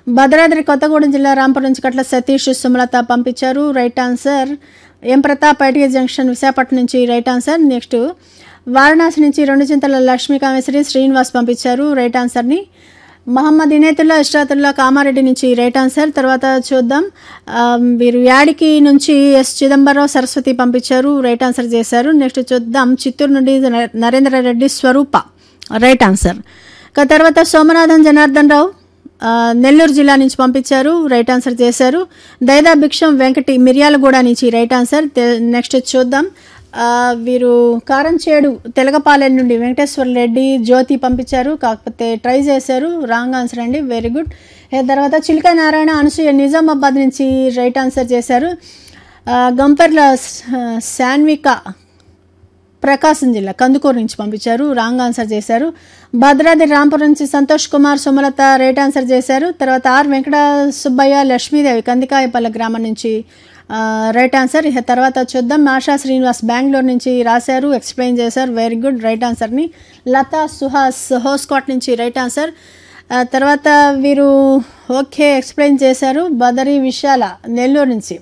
భద్రాద్రి కొత్తగూడెం జిల్లా రాంపురం నుంచి కట్ల సతీష్ సుమలత పంపించారు right answer M Pratap ITI junction Visakhapatnam నుంచి రైట్ ఆన్సర్ నెక్స్ట్ వారణాసి నుంచి రెండు చింతల లక్ష్మీ కామేశ్వరి శ్రీనివాస్ పంపించారు రైట్ ఆన్సర్ని మహమ్మద్ ఇనేతుల్లా ఇష్టాతుల్లా కామారెడ్డి నుంచి రైట్ ఆన్సర్ తర్వాత చూద్దాం ఆ, వీరు యాడికి నుంచి ఎస్ చిదంబరరావు సరస్వతి పంపించారు రైట్ ఆన్సర్ చేశారు నెక్స్ట్ చూద్దాం చిత్తూరు నుండి న- నరేంద్ర రెడ్డి స్వరూప రైట్ ఆన్సర్ ఇక తర్వాత సోమనాథన్ జనార్దన్ రావు ఆ, నెల్లూరు జిల్లా నుంచి పంపించారు రైట్ ఆన్సర్ చేశారు దైదా భిక్షం వెంకటి మిర్యాలగూడ నుంచి రైట్ ఆన్సర్ తె- నెక్స్ట్ చూద్దాం ఆ, వీరు కారంచేడు తెలగపాలెం నుండి వెంకటేశ్వర రెడ్డి జ్యోతి పంపించారు కాకపోతే ట్రై చేశారు రాంగ్ ఆన్సర్ అండి వెరీ గుడ్ ఏ తర్వాత చిలక నారాయణ అనసూయ నిజామాబాద్ నుంచి రైట్ ఆన్సర్ చేశారు ఆ, గంపర్ల స- శాన్విక ప్రకాశం జిల్లా కందుకూరు నుంచి పంపించారు రాంగ్ ఆన్సర్ చేశారు భద్రాద్రి రాంపురం నుంచి సంతోష్ కుమార్ సుమలత రైట్ ఆన్సర్ చేశారు తర్వాత ఆర్ వెంకట సుబ్బయ్య లక్ష్మీదేవి కందికాయపల్లె గ్రామం నుంచి ఆ, రైట్ ఆన్సర్ ఇక తర్వాత చూద్దాం ఆశా శ్రీనివాస్ బెంగళూరు నుంచి రాశారు ఎక్స్ప్లెయిన్ చేశారు వెరీ గుడ్ రైట్ ఆన్సర్ని లతా సుహాస్ హోస్కోట్ నుంచి రైట్ ఆన్సర్ ఆ, తర్వాత వీరు ఓకే ఎక్స్ప్లెయిన్ చేశారు బదరి విశాల నెల్లూరు నుంచి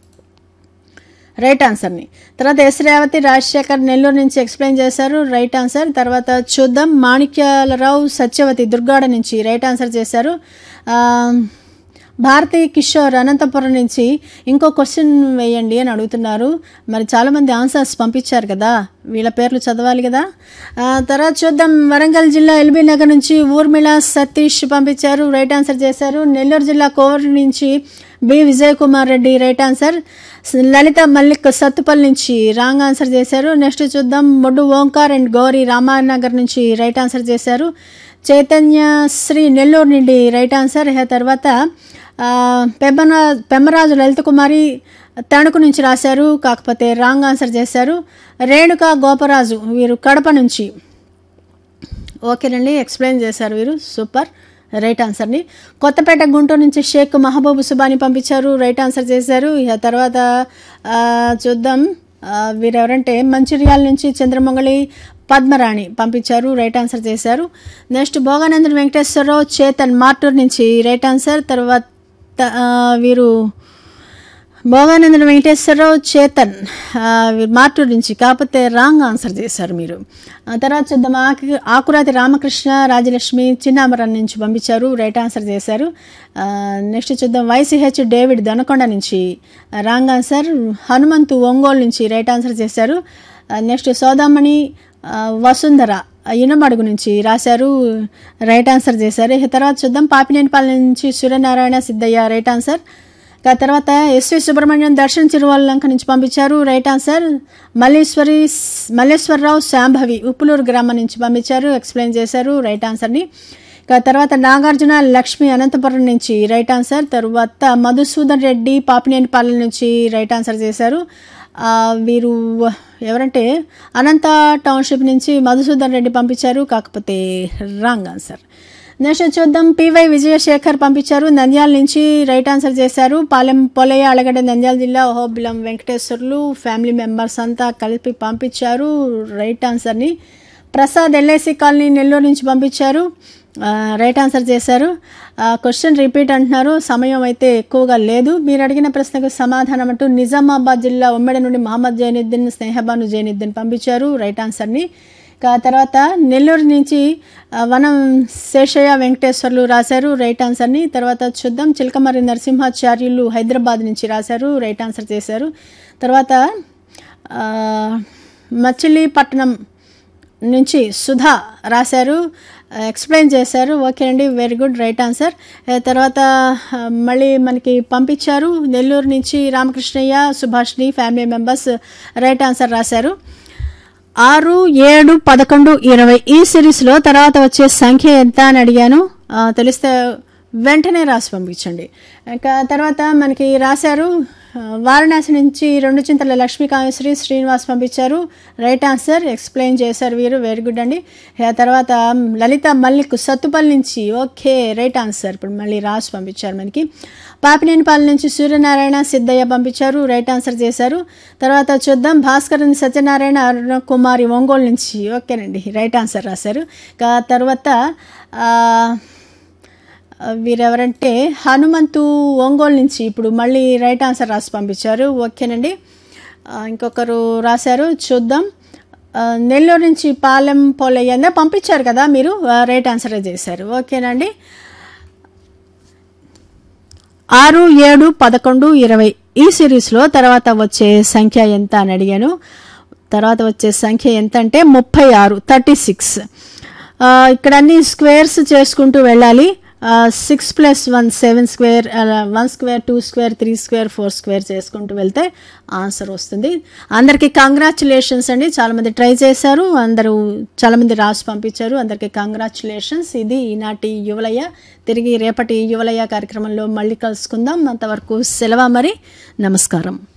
రైట్ ఆన్సర్ని తర్వాత ఎస్ రేవతి రాజశేఖర్ నెల్లూరు నుంచి ఎక్స్ప్లెయిన్ చేశారు రైట్ ఆన్సర్ తర్వాత చూద్దాం మాణిక్యాలరావు సత్యవతి దుర్గాడ నుంచి రైట్ ఆన్సర్ చేశారు ఆ, భారతి కిషోర్ అనంతపురం నుంచి ఇంకో క్వశ్చన్ వేయండి అని అడుగుతున్నారు మరి చాలామంది ఆన్సర్స్ పంపించారు కదా వీళ్ళ పేర్లు చదవాలి కదా ఆ, తర్వాత చూద్దాం వరంగల్ జిల్లా ఎల్బీ నగర్ నుంచి ఊర్మిళ సతీష్ పంపించారు రైట్ ఆన్సర్ చేశారు నెల్లూరు జిల్లా కోవూరు నుంచి B Vijay Kumar Reddy right answer Lalitha Mallik Sathupalli నుంచి రాంగ్ ఆన్సర్ చేశారు నెక్స్ట్ చూద్దాం మొడ్డు ఓంకార్ అండ్ గౌరీ రామానగర్ నుంచి రైట్ ఆన్సర్ చేశారు చైతన్య శ్రీ నెల్లూరు నుండి రైట్ ఆన్సర్ ఇక తర్వాత ఆ, పెమ్మరా పెమ్మరాజు లలిత కుమారి తణుకు నుంచి రాశారు కాకపోతే రాంగ్ ఆన్సర్ చేశారు రేణుక గోపరాజు వీరు కడప నుంచి ఓకేనండి ఎక్స్ప్లెయిన్ చేశారు వీరు సూపర్ రైట్ ఆన్సర్ని కొత్తపేట గుంటూరు నుంచి షేక్ మహబూబ్ సుబాని పంపించారు రైట్ ఆన్సర్ చేశారు ఇక తర్వాత ఆ, చూద్దాం ఆ, వీరెవరంటే మంచిర్యాల నుంచి చంద్రమంగళి పద్మరాణి పంపించారు రైట్ ఆన్సర్ చేశారు నెక్స్ట్ భోగానందన్ వెంకటేశ్వరరావు చేతన్ మార్టూర్ నుంచి రైట్ ఆన్సర్ తర్వాత ఆ, వీరు భోగానందన్ వెంకటేశ్వరరావు చేతన్ ఆ, వీరు మార్టూర్ నుంచి కాకపోతే రాంగ్ ఆన్సర్ చేశారు మీరు ఆ తర్వాత చూద్దాం ఆకు ఆకురాతి రామకృష్ణ రాజలక్ష్మి చిన్నామరం నుంచి పంపించారు రైట్ ఆన్సర్ చేశారు ఆ, నెక్స్ట్ చూద్దాం వైసీహెచ్ డేవిడ్ దొనకొండ నుంచి రాంగ్ ఆన్సర్ హనుమంతు ఒంగోలు నుంచి రైట్ ఆన్సర్ చేశారు ఆ, నెక్స్ట్ సోదామణి ఆ, వసుంధర ఇనమడుగు నుంచి రాశారు రైట్ ఆన్సర్ చేశారు ఇక తర్వాత చూద్దాం పాపినేనిపాలెం నుంచి సూర్యనారాయణ సిద్ధయ్య రైట్ ఆన్సర్ ఇక తర్వాత ఎస్వి సుబ్రహ్మణ్యం దర్శన్ చిరువల్లంక నుంచి పంపించారు రైట్ ఆన్సర్ మల్లేశ్వరి మల్లేశ్వరరావు శాంభవి ఉప్పులూరు గ్రామం నుంచి పంపించారు ఎక్స్ప్లెయిన్ చేశారు రైట్ ఆన్సర్ని ఇక తర్వాత నాగార్జున లక్ష్మి అనంతపురం నుంచి రైట్ ఆన్సర్ తర్వాత మధుసూదన్ రెడ్డి పాపినేనిపాలెం నుంచి రైట్ ఆన్సర్ చేశారు ఆ, వీరు ఎవరంటే అనంత టౌన్షిప్ నుంచి మధుసూదన్ రెడ్డి పంపించారు కాకపోతే రాంగ్ ఆన్సర్ నెక్స్ట్ చూద్దాం పివై విజయశేఖర్ పంపించారు నంద్యాల నుంచి రైట్ ఆన్సర్ చేశారు పాలెం పొలయ్య అలగడ్డ నంద్యాల జిల్లా ఓహోబిలం వెంకటేశ్వర్లు ఫ్యామిలీ మెంబర్స్ అంతా కలిపి పంపించారు రైట్ ఆన్సర్ని ప్రసాద్ ఎల్ఐసి కాలనీ నెల్లూరు నుంచి పంపించారు ఆ, రైట్ ఆన్సర్ చేశారు ఆ, క్వశ్చన్ రిపీట్ అంటున్నారు సమయం అయితే ఎక్కువగా లేదు మీరు అడిగిన ప్రశ్నకు సమాధానం అంటూ నిజామాబాద్ జిల్లా ఉమ్మడి నుండి మహమ్మద్ జైనుద్దీన్ స్నేహబాను జైనుద్దీన్ పంపించారు రైట్ ఆన్సర్ని ఇక తర్వాత నెల్లూరు నుంచి ఆ, వనం శేషయ్య వెంకటేశ్వర్లు రాశారు రైట్ ఆన్సర్ని తర్వాత చూద్దాం చిలకమర్రి నరసింహాచార్యులు హైదరాబాద్ నుంచి రాశారు రైట్ ఆన్సర్ చేశారు తర్వాత ఆ, మచిలీపట్నం నుంచి సుధా రాశారు ఎక్స్ప్లెయిన్ చేశారు ఓకే అండి వెరీ గుడ్ రైట్ ఆన్సర్ ఆ తర్వాత ఆ, మళ్ళీ మనకి పంపించారు నెల్లూరు నుంచి Ramakrishnaiah Subhashini family members right answer రాశారు ఆరు ఏడు పదకొండు ఇరవై ఈ సిరీస్లో తర్వాత వచ్చే సంఖ్య ఎంత అని అడిగాను ఆ, తెలిస్తే వెంటనే రాసి పంపించండి ఇంకా తర్వాత మనకి రాశారు ఆ, వారణాసి నుంచి రెండు చింతల లక్ష్మీకామేశ్వరి శ్రీనివాస్ పంపించారు రైట్ ఆన్సర్ ఎక్స్ప్లెయిన్ చేశారు వీరు వెరీ గుడ్ అండి ఆ తర్వాత లలిత మల్లిక్ సత్తుపల్లి నుంచి ఓకే రైట్ ఆన్సర్ ఇప్పుడు మళ్ళీ రాసి పంపించారు మనకి పాపినేనిపాలెం నుంచి సూర్యనారాయణ సిద్ధయ్య పంపించారు రైట్ ఆన్సర్ చేశారు తర్వాత చూద్దాం భాస్కర్ సత్యనారాయణ అరుణ కుమారి ఒంగోలు నుంచి ఓకేనండి రైట్ ఆన్సర్ రాశారు ఇంకా తర్వాత ఆ, ఆ, వీరెవరంటే హనుమంతు ఒంగోలు నుంచి ఇప్పుడు మళ్ళీ రైట్ ఆన్సర్ రాసి పంపించారు ఓకేనండి ఆ, ఇంకొకరు రాశారు చూద్దాం ఆ, నెల్లూరు నుంచి పాలెం పోలయ్య పంపించారు కదా మీరు ఆ, రైట్ ఆన్సరే చేశారు ఓకేనండి ఆరు ఏడు పదకొండు ఇరవై ఈ సిరీస్లో తర్వాత వచ్చే సంఖ్య ఎంత అని అడిగాను తర్వాత వచ్చే సంఖ్య ఎంత అంటే ముప్పై ఆరు థర్టీ సిక్స్ ఇక్కడ అన్ని స్క్వేర్స్ చేసుకుంటూ వెళ్ళాలి six plus one seven square one square two square three square four square చేసుకుంటూ వెళ్తే ఆన్సర్ వస్తుంది అందరికీ కంగ్రాచులేషన్స్ అండి చాలామంది ట్రై చేశారు అందరూ చాలామంది రాసి పంపించారు అందరికీ కంగ్రాచులేషన్స్ ఇది ఈనాటి యువలయ్య తిరిగి రేపటి యువలయ్య కార్యక్రమంలో మళ్ళీ కలుసుకుందాం అంతవరకు సెలవు మరి నమస్కారం